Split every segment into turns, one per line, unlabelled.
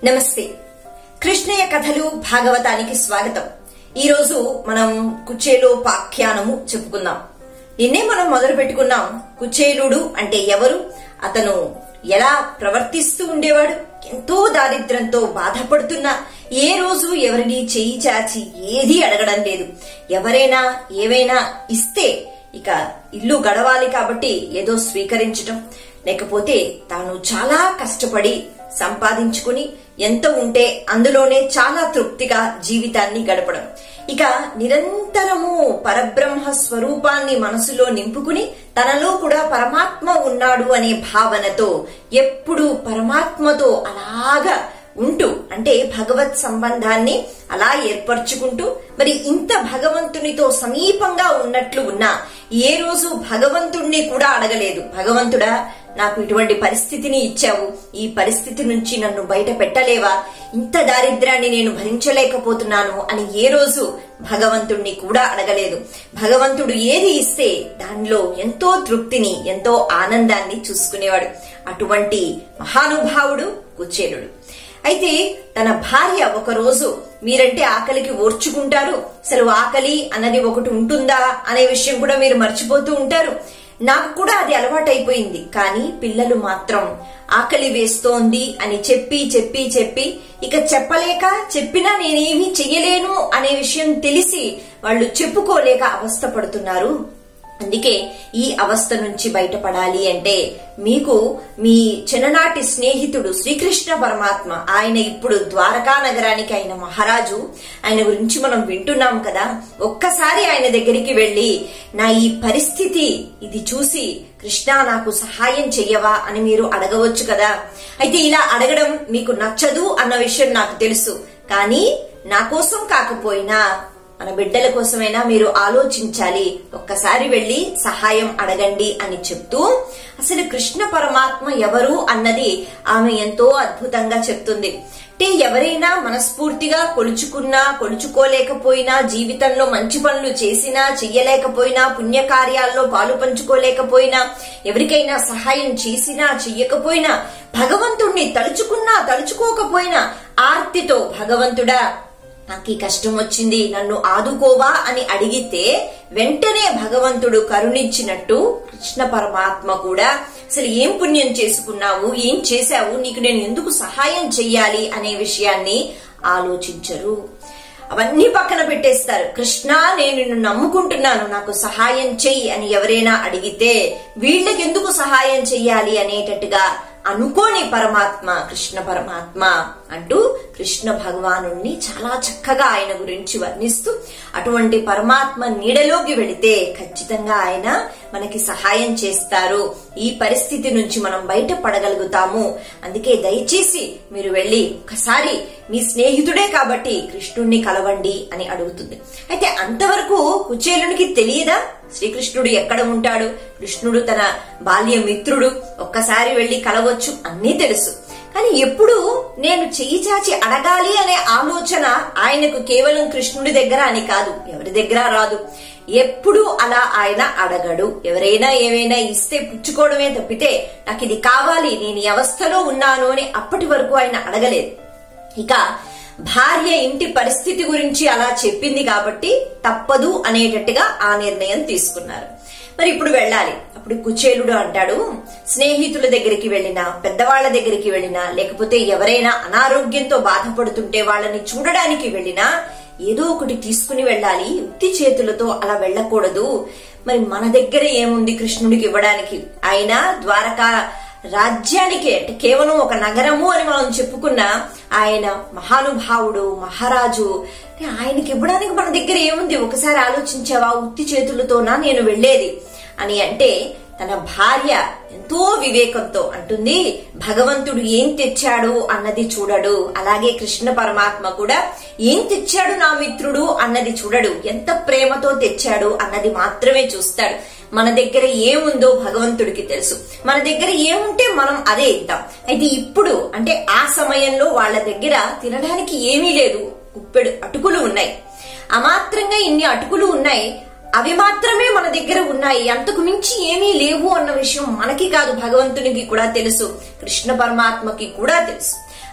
నమస్తే కృష్ణయ్య కథలు భాగవతానికి స్వాగతం ఈ రోజు మనం కుచేలో పాఖ్యానము చెప్పుకుందాం నిన్నే మనం మొదలు పెట్టుకున్నాం కుచేలుడు అంటే ఎవరు అతను ఎలా ప్రవర్తిస్తూ ఉండేవాడు ఎంతో దారిద్ర్యంతో బాధపడుతున్నా ఏ రోజు ఎవరిని చేయి చాచి ఏదీ అడగడం లేదు ఎవరైనా ఏవైనా ఇస్తే ఇక ఇల్లు గడవాలి కాబట్టి ఏదో స్వీకరించటం లేకపోతే తాను చాలా కష్టపడి సంపాదించుకుని ఎంత ఉంటే అందులోనే చాలా తృప్తిగా జీవితాన్ని గడపడం ఇక నిరంతరము పరబ్రహ్మ స్వరూపాన్ని మనసులో నింపుకుని తనలో కూడా పరమాత్మ ఉన్నాడు అనే భావనతో ఎప్పుడు పరమాత్మతో అలాగా ఉంటూ అంటే భగవత్ సంబంధాన్ని అలా ఏర్పరచుకుంటూ మరి ఇంత భగవంతునితో సమీపంగా ఉన్నట్లు ఉన్నా ఏ రోజు భగవంతుణ్ణి కూడా అడగలేదు భగవంతుడా నాకు ఇటువంటి పరిస్థితిని ఇచ్చావు ఈ పరిస్థితి నుంచి నన్ను బయట పెట్టలేవా ఇంత దారిద్ర్యాన్ని నేను భరించలేకపోతున్నాను అని ఏ రోజు భగవంతుణ్ణి కూడా అడగలేదు భగవంతుడు ఏది ఇస్తే దానిలో ఎంతో తృప్తిని ఎంతో ఆనందాన్ని చూసుకునేవాడు అటువంటి మహానుభావుడు కుచేలుడు అయితే తన భార్య ఒక రోజు మీరంటే ఆకలికి ఓర్చుకుంటారు అసలు ఆకలి అన్నది ఒకటి ఉంటుందా అనే విషయం కూడా మీరు మర్చిపోతూ ఉంటారు నాకు కూడా అది అలవాటైపోయింది కానీ పిల్లలు మాత్రం ఆకలి వేస్తోంది అని చెప్పి చెప్పి చెప్పి ఇక చెప్పలేక చెప్పినా నేనేమీ చెయ్యలేను అనే విషయం తెలిసి వాళ్ళు చెప్పుకోలేక అవస్థ పడుతున్నారు అందుకే ఈ అవస్థ నుంచి బయటపడాలి అంటే మీకు మీ చిన్ననాటి స్నేహితుడు శ్రీకృష్ణ పరమాత్మ ఆయన ఇప్పుడు ద్వారకా నగరానికి ఆయన మహారాజు ఆయన గురించి మనం వింటున్నాం కదా ఒక్కసారి ఆయన దగ్గరికి వెళ్లి నా ఈ పరిస్థితి ఇది చూసి కృష్ణ నాకు సహాయం చెయ్యవా అని మీరు అడగవచ్చు కదా అయితే ఇలా అడగడం మీకు నచ్చదు అన్న విషయం నాకు తెలుసు కానీ నా కోసం కాకపోయినా మన బిడ్డల కోసమైనా మీరు ఆలోచించాలి ఒక్కసారి వెళ్లి సహాయం అడగండి అని చెప్తూ అసలు కృష్ణ పరమాత్మ ఎవరు అన్నది ఆమె ఎంతో అద్భుతంగా చెప్తుంది అంటే ఎవరైనా మనస్ఫూర్తిగా కొలుచుకున్నా కొలుచుకోలేకపోయినా జీవితంలో మంచి పనులు చేసినా చెయ్యలేకపోయినా పుణ్యకార్యాల్లో పాలు పంచుకోలేకపోయినా ఎవరికైనా సహాయం చేసినా చెయ్యకపోయినా భగవంతుణ్ణి తలుచుకున్నా తలుచుకోకపోయినా ఆర్తితో భగవంతుడా నాకు ఈ కష్టం వచ్చింది నన్ను ఆదుకోవా అని అడిగితే వెంటనే భగవంతుడు కరుణించినట్టు కృష్ణ పరమాత్మ కూడా అసలు ఏం పుణ్యం చేసుకున్నావు ఏం చేశావు నీకు నేను ఎందుకు సహాయం చెయ్యాలి అనే విషయాన్ని ఆలోచించరు అవన్నీ పక్కన పెట్టేస్తారు కృష్ణ నేను నిన్ను నమ్ముకుంటున్నాను నాకు సహాయం చెయ్యి అని ఎవరైనా అడిగితే వీళ్ళకి ఎందుకు సహాయం చెయ్యాలి అనేటట్టుగా అనుకోని పరమాత్మ కృష్ణ పరమాత్మ అంటూ కృష్ణ భగవానుణ్ణి చాలా చక్కగా ఆయన గురించి వర్ణిస్తూ అటువంటి పరమాత్మ నీడలోకి వెళితే ఖచ్చితంగా ఆయన మనకి సహాయం చేస్తారు ఈ పరిస్థితి నుంచి మనం బయట పడగలుగుతాము అందుకే దయచేసి మీరు వెళ్ళి ఒకసారి మీ స్నేహితుడే కాబట్టి కృష్ణుణ్ణి కలవండి అని అడుగుతుంది అయితే అంతవరకు కుచేలునికి తెలియదా శ్రీకృష్ణుడు ఎక్కడ ఉంటాడు కృష్ణుడు తన బాల్య మిత్రుడు ఒక్కసారి వెళ్లి కలవచ్చు అన్నీ తెలుసు కానీ ఎప్పుడు నేను చెయ్యి చాచి అడగాలి అనే ఆలోచన ఆయనకు కేవలం కృష్ణుడి దగ్గర అని కాదు ఎవరి దగ్గర రాదు ఎప్పుడు అలా ఆయన అడగడు ఎవరైనా ఏమైనా ఇస్తే పుచ్చుకోవడమే తప్పితే నాకు ఇది కావాలి నేను ఈ అవస్థలో ఉన్నాను అని అప్పటి వరకు ఆయన అడగలేదు ఇక భార్య ఇంటి పరిస్థితి గురించి అలా చెప్పింది కాబట్టి తప్పదు అనేటట్టుగా ఆ నిర్ణయం తీసుకున్నారు మరి ఇప్పుడు వెళ్ళాలి అప్పుడు కుచేలుడు అంటాడు స్నేహితుల దగ్గరికి వెళ్ళినా పెద్దవాళ్ల దగ్గరికి వెళ్ళినా లేకపోతే ఎవరైనా అనారోగ్యంతో బాధపడుతుంటే వాళ్ళని చూడడానికి వెళ్ళినా ఏదో ఒకటి తీసుకుని వెళ్ళాలి ఉత్తి చేతులతో అలా వెళ్ళకూడదు మరి మన దగ్గర ఏముంది కృష్ణుడికి ఇవ్వడానికి ఆయన ద్వారకా రాజ్యానికి అంటే కేవలం ఒక నగరము అని మనం చెప్పుకున్న ఆయన మహానుభావుడు మహారాజు ఆయనకి ఇవ్వడానికి మన దగ్గర ఏముంది ఒకసారి ఆలోచించావా ఉత్తి చేతులతోనా నేను వెళ్లేది అని అంటే తన భార్య ఎంతో వివేకంతో అంటుంది భగవంతుడు ఏం తెచ్చాడు అన్నది చూడడు అలాగే కృష్ణ పరమాత్మ కూడా ఏం తెచ్చాడు నా మిత్రుడు అన్నది చూడడు ఎంత ప్రేమతో తెచ్చాడు అన్నది మాత్రమే చూస్తాడు మన దగ్గర ఏముందో భగవంతుడికి తెలుసు మన దగ్గర ఏముంటే మనం అదే ఇద్దాం అయితే ఇప్పుడు అంటే ఆ సమయంలో వాళ్ళ దగ్గర తినడానికి ఏమీ లేదు కుప్పెడు అటుకులు ఉన్నాయి అమాత్రంగా ఇన్ని అటుకులు ఉన్నాయి అవి మాత్రమే మన దగ్గర ఉన్నాయి అంతకు మించి ఏమీ లేవు అన్న విషయం మనకి కాదు భగవంతునికి కూడా తెలుసు కృష్ణ పరమాత్మకి కూడా తెలుసు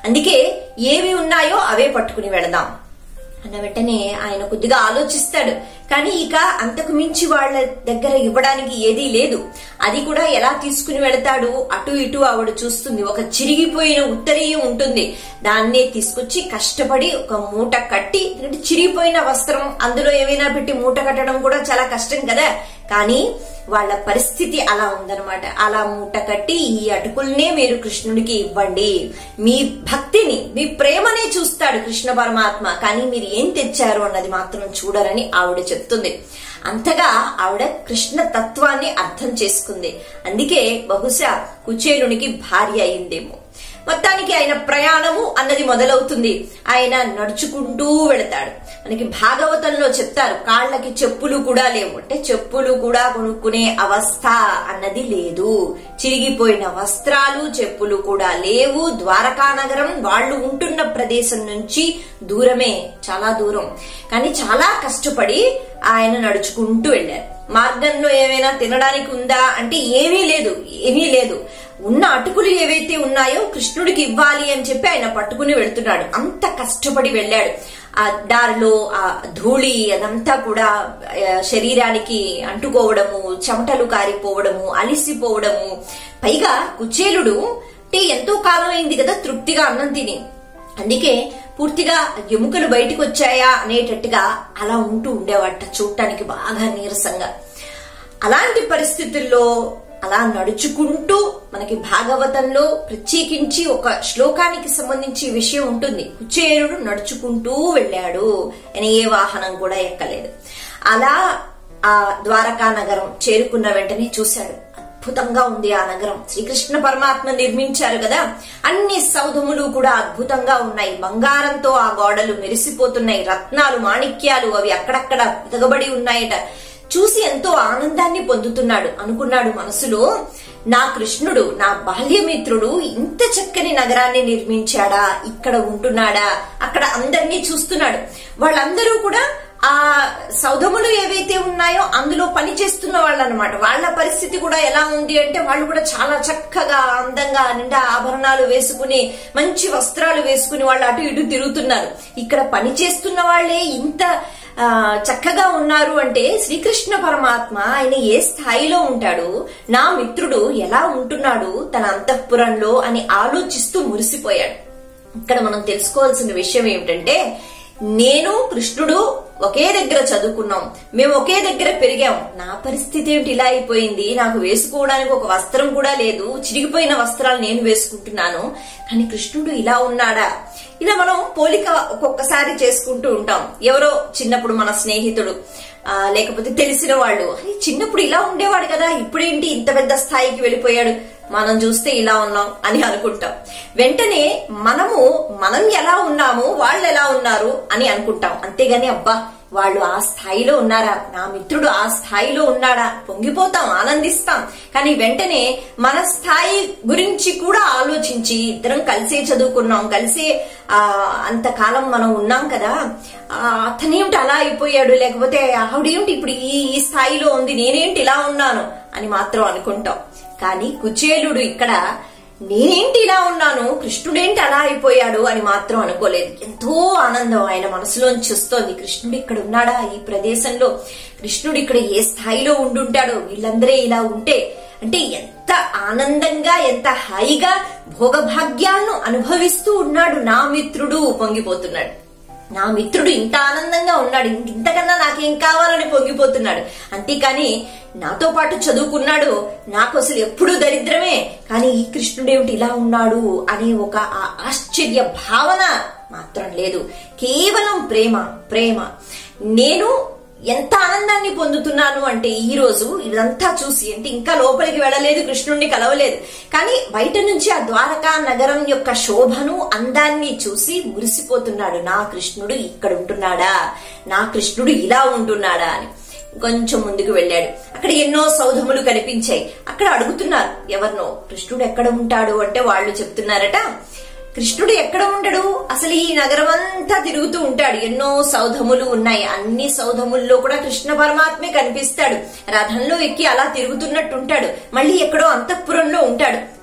అందుకే ఏవి ఉన్నాయో అవే పట్టుకుని వెళదాం అన్న వెంటనే ఆయన కొద్దిగా ఆలోచిస్తాడు కానీ ఇక అంతకు మించి వాళ్ళ దగ్గర ఇవ్వడానికి ఏదీ లేదు అది కూడా ఎలా తీసుకుని వెళతాడు అటు ఇటు ఆవిడ చూస్తుంది ఒక చిరిగిపోయిన ఉత్తరీయం ఉంటుంది దాన్నే తీసుకొచ్చి కష్టపడి ఒక మూట కట్టి ఎందుకంటే చిరిగిపోయిన వస్త్రం అందులో ఏమైనా పెట్టి మూట కట్టడం కూడా చాలా కష్టం కదా కానీ వాళ్ళ పరిస్థితి అలా ఉందన్నమాట అలా మూట కట్టి ఈ అటుకుల్నే మీరు కృష్ణుడికి ఇవ్వండి మీ భక్తిని మీ ప్రేమనే చూస్తాడు కృష్ణ పరమాత్మ కానీ మీరు ఏం తెచ్చారు అన్నది మాత్రం చూడరని ఆవిడ చెప్తుంది అంతగా ఆవిడ కృష్ణ తత్వాన్ని అర్థం చేసుకుంది అందుకే బహుశా కుచేలునికి భార్య అయిందేమో మొత్తానికి ఆయన ప్రయాణము అన్నది మొదలవుతుంది ఆయన నడుచుకుంటూ వెళతాడు మనకి భాగవతంలో చెప్తారు కాళ్ళకి చెప్పులు కూడా లేవు అంటే చెప్పులు కూడా కొనుక్కునే అవస్థ అన్నది లేదు చిరిగిపోయిన వస్త్రాలు చెప్పులు కూడా లేవు ద్వారకా నగరం వాళ్ళు ఉంటున్న ప్రదేశం నుంచి దూరమే చాలా దూరం కానీ చాలా కష్టపడి ఆయన నడుచుకుంటూ వెళ్ళారు మార్గంలో ఏమైనా తినడానికి ఉందా అంటే ఏమీ లేదు ఏమీ లేదు ఉన్న అటుకులు ఏవైతే ఉన్నాయో కృష్ణుడికి ఇవ్వాలి అని చెప్పి ఆయన పట్టుకుని వెళ్తున్నాడు అంత కష్టపడి వెళ్ళాడు ఆ దారిలో ఆ ధూళి అదంతా కూడా ఆ, శరీరానికి అంటుకోవడము చెమటలు కారిపోవడము అలిసిపోవడము పైగా కుచేలుడు అంటే ఎంతో కాలం అయింది కదా తృప్తిగా అన్నం తిని అందుకే పూర్తిగా ఎముకలు బయటకు వచ్చాయా అనేటట్టుగా అలా ఉంటూ ఉండేవాట చూడటానికి బాగా నీరసంగా అలాంటి పరిస్థితుల్లో అలా నడుచుకుంటూ మనకి భాగవతంలో ప్రత్యేకించి ఒక శ్లోకానికి సంబంధించి ఈ విషయం ఉంటుంది కుచేరుడు నడుచుకుంటూ వెళ్ళాడు ఆయన ఏ వాహనం కూడా ఎక్కలేదు అలా ఆ ద్వారకా నగరం చేరుకున్న వెంటనే చూశాడు అద్భుతంగా ఉంది ఆ నగరం శ్రీకృష్ణ పరమాత్మ నిర్మించారు కదా అన్ని సౌధములు కూడా అద్భుతంగా ఉన్నాయి బంగారంతో ఆ గోడలు మెరిసిపోతున్నాయి రత్నాలు మాణిక్యాలు అవి అక్కడక్కడ ఎదగబడి ఉన్నాయట చూసి ఎంతో ఆనందాన్ని పొందుతున్నాడు అనుకున్నాడు మనసులో నా కృష్ణుడు నా బాల్యమిత్రుడు ఇంత చక్కని నగరాన్ని నిర్మించాడా ఇక్కడ ఉంటున్నాడా అక్కడ అందరినీ చూస్తున్నాడు వాళ్ళందరూ కూడా ఆ సౌధములు ఏవైతే ఉన్నాయో అందులో పని చేస్తున్న వాళ్ళు అనమాట వాళ్ళ పరిస్థితి కూడా ఎలా ఉంది అంటే వాళ్ళు కూడా చాలా చక్కగా అందంగా నిండా ఆభరణాలు వేసుకుని మంచి వస్త్రాలు వేసుకుని వాళ్ళు అటు ఇటు తిరుగుతున్నారు ఇక్కడ పని చేస్తున్న వాళ్ళే ఇంత ఆ, చక్కగా ఉన్నారు అంటే శ్రీకృష్ణ పరమాత్మ ఆయన ఏ స్థాయిలో ఉంటాడు నా మిత్రుడు ఎలా ఉంటున్నాడు తన అంతఃపురంలో అని ఆలోచిస్తూ మురిసిపోయాడు ఇక్కడ మనం తెలుసుకోవాల్సిన విషయం ఏమిటంటే నేను కృష్ణుడు ఒకే దగ్గర చదువుకున్నాం మేము ఒకే దగ్గర పెరిగాం నా పరిస్థితి ఏమిటి ఇలా అయిపోయింది నాకు వేసుకోవడానికి ఒక వస్త్రం కూడా లేదు చిరిగిపోయిన వస్త్రాలు నేను వేసుకుంటున్నాను కానీ కృష్ణుడు ఇలా ఉన్నాడా ఇలా మనం పోలిక ఒక్కొక్కసారి చేసుకుంటూ ఉంటాం ఎవరో చిన్నప్పుడు మన స్నేహితుడు ఆ, లేకపోతే తెలిసిన వాళ్ళు "అరే, చిన్నప్పుడు ఇలా ఉండేవాడు కదా ఇప్పుడేంటి ఇంత పెద్ద స్థాయికి వెళ్ళిపోయాడు మనం చూస్తే ఇలా ఉన్నాం అని అనుకుంటాం వెంటనే మనము మనం ఎలా ఉన్నాము వాళ్ళు ఎలా ఉన్నారు అని అనుకుంటాం అంతేగాని అబ్బా వాళ్ళు ఆ స్థాయిలో ఉన్నారా నా మిత్రుడు ఆ స్థాయిలో ఉన్నాడా పొంగిపోతాం ఆనందిస్తాం కానీ వెంటనే మన స్థాయి గురించి కూడా ఆలోచించి ఇద్దరం కలిసే చదువుకున్నాం కలిసే ఆ అంతకాలం మనం ఉన్నాం కదా ఆ, అతనేమిటి అలా అయిపోయాడు లేకపోతే ఆవిడేమిటి ఇప్పుడు ఈ ఈ స్థాయిలో ఉంది నేనేంటి ఇలా ఉన్నాను అని మాత్రం అనుకుంటాం కానీ కుచేలుడు ఇక్కడ నేనేంటి ఇలా ఉన్నాను కృష్ణుడేంటి అలా అయిపోయాడు అని మాత్రం అనుకోలేదు ఎంతో ఆనందం ఆయన మనసులోంచి వస్తోంది కృష్ణుడు ఇక్కడ ఉన్నాడా ఈ ప్రదేశంలో కృష్ణుడు ఇక్కడ ఏ స్థాయిలో ఉండుంటాడో వీళ్ళందరే ఇలా ఉంటే అంటే ఎంత ఆనందంగా ఎంత హాయిగా భోగభాగ్యాలను అనుభవిస్తూ ఉన్నాడు నా మిత్రుడు పొంగిపోతున్నాడు నా మిత్రుడు ఇంత ఆనందంగా ఉన్నాడు ఇంక ఇంతకన్నా నాకేం కావాలని పొంగిపోతున్నాడు అంతేకాని నాతో పాటు చదువుకున్నాడు నాకు అసలు ఎప్పుడూ దరిద్రమే కానీ ఈ కృష్ణుడేమిటి ఇలా ఉన్నాడు అనే ఒక ఆ ఆశ్చర్య భావన మాత్రం లేదు కేవలం ప్రేమ ప్రేమ నేను ఎంత ఆనందాన్ని పొందుతున్నాను అంటే ఈ రోజు ఇదంతా చూసి అంటే ఇంకా లోపలికి వెళ్ళలేదు కృష్ణుణ్ణి కలవలేదు కానీ బయట నుంచి ఆ ద్వారకా నగరం యొక్క శోభను అందాన్ని చూసి మురిసిపోతున్నాడు నా కృష్ణుడు ఇక్కడ ఉంటున్నాడా నా కృష్ణుడు ఇలా ఉంటున్నాడా అని కొంచెం ముందుకు వెళ్ళాడు అక్కడ ఎన్నో సౌధములు కనిపించాయి అక్కడ అడుగుతున్నారు ఎవరినో కృష్ణుడు ఎక్కడ ఉంటాడు అంటే వాళ్ళు చెప్తున్నారట కృష్ణుడు ఎక్కడ ఉండడు అసలు ఈ నగరం అంతా తిరుగుతూ ఉంటాడు ఎన్నో సౌధములు ఉన్నాయి అన్ని సౌధముల్లో కూడా కృష్ణ పరమాత్మే కనిపిస్తాడు రథంలో ఎక్కి అలా తిరుగుతున్నట్టు ఉంటాడు మళ్ళీ ఎక్కడో అంతఃపురంలో ఉంటాడు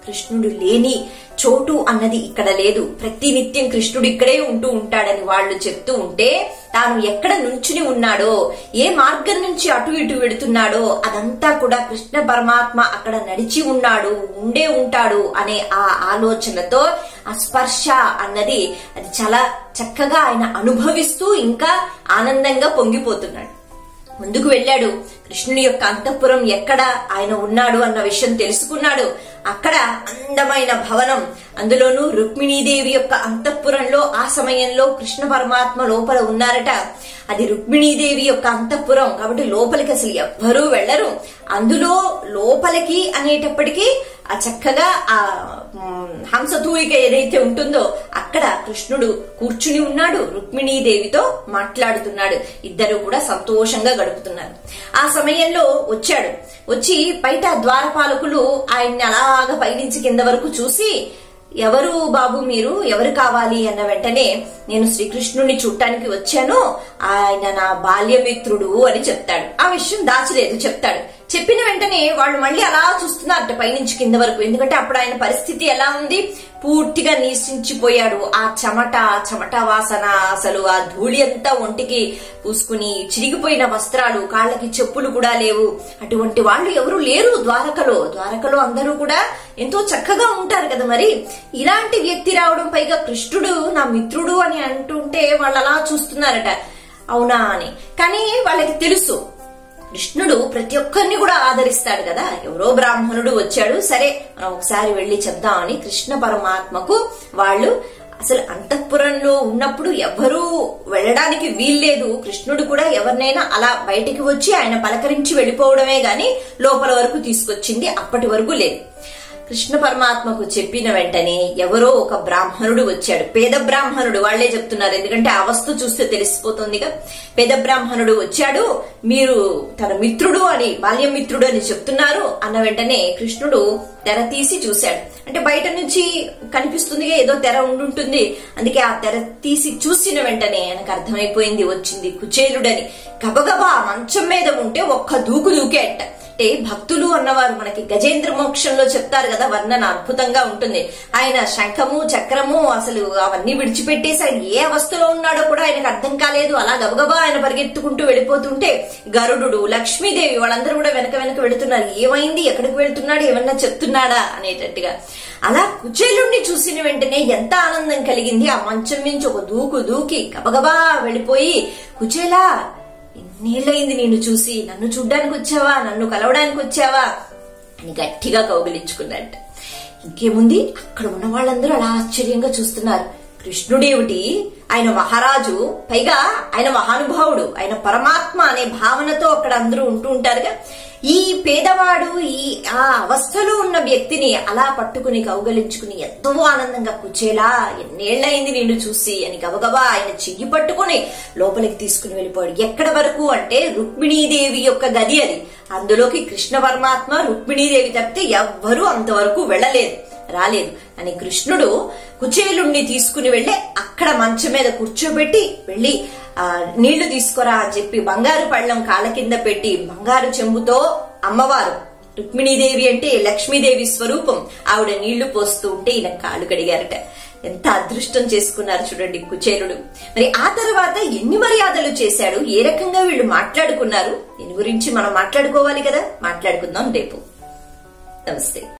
కృష్ణుడు లేని చోటు అన్నది ఇక్కడ లేదు ప్రతి నిత్యం కృష్ణుడు ఇక్కడే ఉంటూ ఉంటాడని వాళ్ళు చెప్తూ ఉంటే తాను ఎక్కడ నుంచుని ఉన్నాడో ఏ మార్గం నుంచి అటు ఇటు వెడుతున్నాడో అదంతా కూడా కృష్ణ పరమాత్మ అక్కడ నడిచి ఉన్నాడు ఉండే ఉంటాడు అనే ఆ ఆలోచనతో ఆ స్పర్శ అన్నది అది చాలా చక్కగా ఆయన అనుభవిస్తూ ఇంకా ఆనందంగా పొంగిపోతున్నాడు ముందుకు వెళ్ళాడు కృష్ణుని యొక్క అంతఃపురం ఎక్కడ ఆయన ఉన్నాడు అన్న విషయం తెలుసుకున్నాడు అక్కడ అందమైన భవనం అందులోనూ రుక్మిణీదేవి యొక్క అంతఃపురంలో ఆ సమయంలో కృష్ణ పరమాత్మ లోపల ఉన్నారట అది రుక్మిణీదేవి యొక్క అంతఃపురం కాబట్టి లోపలికి అసలు ఎవ్వరూ వెళ్లరు అందులో లోపలికి అనేటప్పటికీ ఆ చక్కగా ఆ మ్, హంసతూలిక ఏదైతే ఉంటుందో అక్కడ కృష్ణుడు కూర్చుని ఉన్నాడు రుక్మిణీదేవితో మాట్లాడుతున్నాడు ఇద్దరు కూడా సంతోషంగా గడుపుతున్నారు ఆ సమయంలో వచ్చాడు వచ్చి బయట ద్వారపాలకులు ఆయన్ని అలాగ పైనుంచి కింద వరకు చూసి ఎవరు బాబు మీరు ఎవరు కావాలి అన్న వెంటనే నేను శ్రీకృష్ణుడిని చూడటానికి వచ్చాను ఆయన నా బాల్యమిత్రుడు అని చెప్తాడు ఆ విషయం దాచలేదు చెప్తాడు చెప్పిన వెంటనే వాళ్ళు మళ్ళీ అలా చూస్తున్నారట పైనుంచి కింద వరకు ఎందుకంటే అప్పుడు ఆయన పరిస్థితి ఎలా ఉంది పూర్తిగా నీసించిపోయాడు ఆ చెమట ఆ చెమట వాసన అసలు ఆ ధూళి అంతా ఒంటికి పూసుకుని చిరిగిపోయిన వస్త్రాలు కాళ్ళకి చెప్పులు కూడా లేవు అటువంటి వాళ్ళు ఎవరు లేరు ద్వారకలో ద్వారకలో అందరూ కూడా ఎంతో చక్కగా ఉంటారు కదా మరి ఇలాంటి వ్యక్తి రావడం పైగా కృష్ణుడు నా మిత్రుడు అని అంటుంటే వాళ్ళు అలా చూస్తున్నారట అవునా అని కానీ వాళ్ళకి తెలుసు కృష్ణుడు ప్రతి ఒక్కరిని కూడా ఆదరిస్తాడు కదా ఎవరో బ్రాహ్మణుడు వచ్చాడు సరే మనం ఒకసారి వెళ్లి చెప్దామని కృష్ణ పరమాత్మకు వాళ్ళు అసలు అంతఃపురంలో ఉన్నప్పుడు ఎవ్వరూ వెళ్ళడానికి వీల్లేదు కృష్ణుడు కూడా ఎవరినైనా అలా బయటికి వచ్చి ఆయన పలకరించి వెళ్ళిపోవడమే గాని లోపల వరకు తీసుకొచ్చింది అప్పటి వరకు లేదు కృష్ణ పరమాత్మకు చెప్పిన వెంటనే ఎవరో ఒక బ్రాహ్మణుడు వచ్చాడు పేద బ్రాహ్మణుడు వాళ్లే చెప్తున్నారు ఎందుకంటే ఆ వస్తు చూస్తే తెలిసిపోతుందిగా పేద బ్రాహ్మణుడు వచ్చాడు మీరు తన మిత్రుడు అని బాల్యమిత్రుడు అని చెప్తున్నారు అన్న వెంటనే కృష్ణుడు తెర తీసి చూశాడు అంటే బయట నుంచి కనిపిస్తుందిగా ఏదో తెర ఉండుంటుంది అందుకే ఆ తెర తీసి చూసిన వెంటనే ఆయనకు అర్థమైపోయింది వచ్చింది కుచేలుడని గబగబా మంచం మీద ఉంటే ఒక్క దూకు దూకే అంట అంటే భక్తులు అన్నవారు మనకి గజేంద్ర మోక్షంలో చెప్తారు కదా వర్ణన అద్భుతంగా ఉంటుంది ఆయన శంఖము చక్రము అసలు అవన్నీ విడిచిపెట్టేసి ఆయన ఏ అవస్థలో ఉన్నాడో కూడా ఆయనకు అర్థం కాలేదు అలా గబగబా ఆయన పరిగెత్తుకుంటూ వెళ్ళిపోతుంటే గరుడు లక్ష్మీదేవి వాళ్ళందరూ కూడా వెనక వెనక వెళుతున్నారు ఏమైంది ఎక్కడికి వెళ్తున్నాడు ఏమన్నా చెప్తున్నాడా అనేటట్టుగా అలా కుచేలుణ్ణి చూసిన వెంటనే ఎంత ఆనందం కలిగింది ఆ మంచం నుంచి ఒక దూకు దూకి గబగబా వెళ్ళిపోయి కుచేలా ఎన్నేళ్ళయింది నిన్ను చూసి నన్ను చూడ్డానికి వచ్చావా నన్ను కలవడానికి వచ్చావా అని గట్టిగా కౌగిలించుకున్నట్ట ఇంకేముంది అక్కడ ఉన్న వాళ్ళందరూ అలా ఆశ్చర్యంగా చూస్తున్నారు కృష్ణుడేమిటి ఆయన మహారాజు పైగా ఆయన మహానుభావుడు ఆయన పరమాత్మ అనే భావనతో అక్కడ అందరూ ఉంటూ ఉంటారుగా ఈ పేదవాడు ఈ ఆ అవస్థలో ఉన్న వ్యక్తిని అలా పట్టుకుని కౌగలించుకుని ఎంతో ఆనందంగా కూర్చేలా ఎన్నేళ్లయింది నిన్ను చూసి అని గబగబా ఆయన చెయ్యి పట్టుకుని లోపలికి తీసుకుని వెళ్ళిపోయాడు ఎక్కడ వరకు అంటే రుక్మిణీదేవి యొక్క గది అది అందులోకి కృష్ణ పరమాత్మ రుక్మిణీదేవి తప్పితే ఎవ్వరూ అంతవరకు వెళ్ళలేదు రాలేదు అని కృష్ణుడు కుచేలుణ్ణి తీసుకుని వెళ్లి అక్కడ మంచం మీద కూర్చోబెట్టి వెళ్లి ఆ నీళ్లు తీసుకురా అని చెప్పి బంగారు పళ్ళం కాళ్ళ కింద పెట్టి బంగారు చెంబుతో అమ్మవారు రుక్మిణీదేవి అంటే లక్ష్మీదేవి స్వరూపం ఆవిడ నీళ్లు పోస్తూ ఉంటే ఈయన కాళ్ళు కడిగారట ఎంత అదృష్టం చేసుకున్నారు చూడండి కుచేలుడు మరి ఆ తర్వాత ఎన్ని మర్యాదలు చేశాడు ఏ రకంగా వీళ్ళు మాట్లాడుకున్నారు దీని గురించి మనం మాట్లాడుకోవాలి కదా మాట్లాడుకుందాం రేపు నమస్తే